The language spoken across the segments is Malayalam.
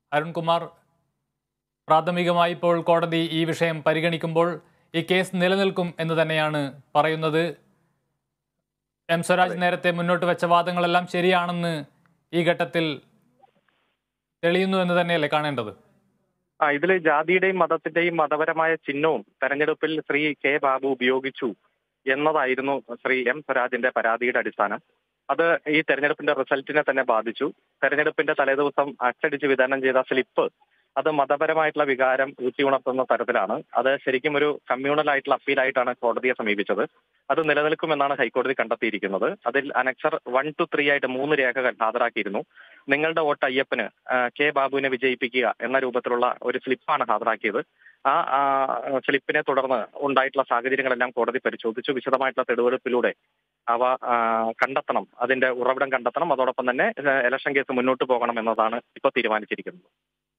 അരുൺകുമാർ പ്രാഥമികമായി ഇപ്പോൾ കോടതി ഈ വിഷയം പരിഗണിക്കുമ്പോൾ ഈ കേസ് നിലനിൽക്കും എന്ന് തന്നെയാണ് പറയുന്നത് എം സ്വരാജ് നേരത്തെ മുന്നോട്ട് വെച്ച വാദങ്ങളെല്ലാം ശരിയാണെന്ന് ഈ ഘട്ടത്തിൽ തെളിയുന്നു എന്ന് തന്നെയല്ലേ കാണേണ്ടത് ആ ഇതിൽ ജാതിയുടെയും മതത്തിന്റെയും മതപരമായ ചിഹ്നവും തെരഞ്ഞെടുപ്പിൽ ശ്രീ കെ ബാബു ഉപയോഗിച്ചു എന്നതായിരുന്നു ശ്രീ എം സ്വരാജിന്റെ പരാതിയുടെ അടിസ്ഥാനം അത് ഈ തെരഞ്ഞെടുപ്പിന്റെ റിസൾട്ടിനെ തന്നെ ബാധിച്ചു തെരഞ്ഞെടുപ്പിന്റെ തലേദിവസം അച്ചടിച്ച് വിതരണം ചെയ്ത സ്ലിപ്പ് അത് മതപരമായിട്ടുള്ള വികാരം ഊട്ടിയുണർത്തുന്ന തരത്തിലാണ് അത് ശരിക്കും ഒരു കമ്മ്യൂണൽ ആയിട്ടുള്ള അപ്പീലായിട്ടാണ് കോടതിയെ സമീപിച്ചത് അത് നിലനിൽക്കുമെന്നാണ് ഹൈക്കോടതി കണ്ടെത്തിയിരിക്കുന്നത് അതിൽ അനക്സർ വൺ ടു ത്രീ ആയിട്ട് മൂന്ന് രേഖകൾ ഹാജരാക്കിയിരുന്നു നിങ്ങളുടെ വോട്ട് അയ്യപ്പന് ആ, കെ ബാബുവിനെ വിജയിപ്പിക്കുക എന്ന രൂപത്തിലുള്ള ഒരു സ്ലിപ്പാണ് ഹാജരാക്കിയത് ആ ആ, സ്ലിപ്പിനെ തുടർന്ന് ഉണ്ടായിട്ടുള്ള സാഹചര്യങ്ങളെല്ലാം കോടതി പരിശോധിച്ചു വിശദമായിട്ടുള്ള തെളിവെടുപ്പിലൂടെ അവ ആ, കണ്ടെത്തണം അതിന്റെ ഉറവിടം കണ്ടെത്തണം അതോടൊപ്പം തന്നെ ഏഹ്, ഇലക്ഷൻ കേസ് മുന്നോട്ട് പോകണം എന്നതാണ് ഇപ്പോൾ തീരുമാനിച്ചിരിക്കുന്നത്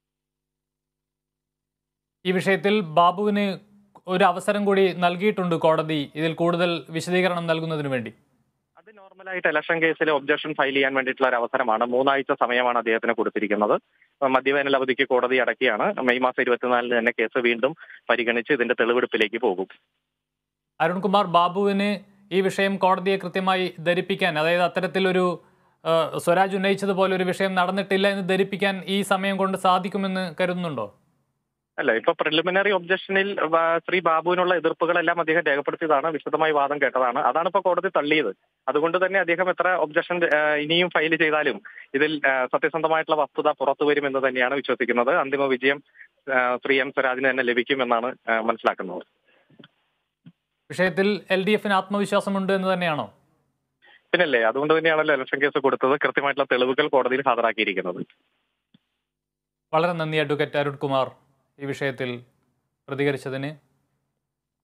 ഈ വിഷയത്തിൽ ബാബുവിന് ഒരു അവസരം കൂടി നൽകിയിട്ടുണ്ട് കോടതി ഇതിൽ കൂടുതൽ വിശദീകരണം നൽകുന്നതിന് വേണ്ടി അത് നോർമലായിട്ട് ഇലക്ഷൻ കേസിൽ ഒബ്ജക്ഷൻ ഫയൽ ചെയ്യാൻ വേണ്ടിയിട്ടുള്ള ഒരു അവസരമാണ് മൂന്നാഴ്ച സമയമാണ് അദ്ദേഹത്തിന് കൊടുത്തിരിക്കുന്നത് മദ്യവേനൽ അവധിക്ക് കോടതി അടക്കിയാണ് മെയ് മാസം ഇരുപത്തിനാലിന് തന്നെ കേസ് വീണ്ടും പരിഗണിച്ച് ഇതിന്റെ തെളിവെടുപ്പിലേക്ക് പോകും അരുൺകുമാർ ബാബുവിന് ഈ വിഷയം കോടതിയെ കൃത്യമായി ധരിപ്പിക്കാൻ അതായത് അത്തരത്തിലൊരു ആ, സ്വരാജ് ഉന്നയിച്ചതുപോലെ ഒരു വിഷയം നടന്നിട്ടില്ല എന്ന് ധരിപ്പിക്കാൻ ഈ സമയം കൊണ്ട് സാധിക്കുമെന്ന് കരുതുന്നുണ്ടോ അല്ല ഇപ്പൊ പ്രിലിമിനറി ഒബ്ജക്ഷനിൽ വ- ശ്രീ ബാബുവിനുള്ള എതിർപ്പുകളെല്ലാം അദ്ദേഹം രേഖപ്പെടുത്തിയതാണ് വിശദമായി വാദം കേട്ടതാണ് അതാണ് ഇപ്പൊ കോടതി തള്ളിയത് അതുകൊണ്ട് തന്നെ അദ്ദേഹം എത്ര ഒബ്ജക്ഷൻ ഇനിയും ഫയൽ ചെയ്താലും ഇതിൽ ആ, സത്യസന്ധമായിട്ടുള്ള വസ്തുത പുറത്തു വരുമെന്ന് തന്നെയാണ് വിശ്വസിക്കുന്നത് അന്തിമ വിജയം ആ, ശ്രീ എം സ്വരാജിന് തന്നെ ലഭിക്കുമെന്നാണ് ആ, മനസ്സിലാക്കുന്നത് വിഷയത്തിൽ എൽ ഡി എഫിന് ആത്മവിശ്വാസമുണ്ട് എന്ന് തന്നെയാണോ പിന്നല്ലേ അതുകൊണ്ട് തന്നെയാണല്ലോ ഇലക്ഷൻ കേസ് കൊടുത്തത് കൃത്യമായിട്ടുള്ള തെളിവുകൾ കോടതിയിൽ ഹാജരാക്കിയിരിക്കുന്നത് വളരെ നന്ദി അഡ്വക്കേറ്റ് അരുൺകുമാർ ഈ വിഷയത്തിൽ പ്രതികരിച്ചതിന്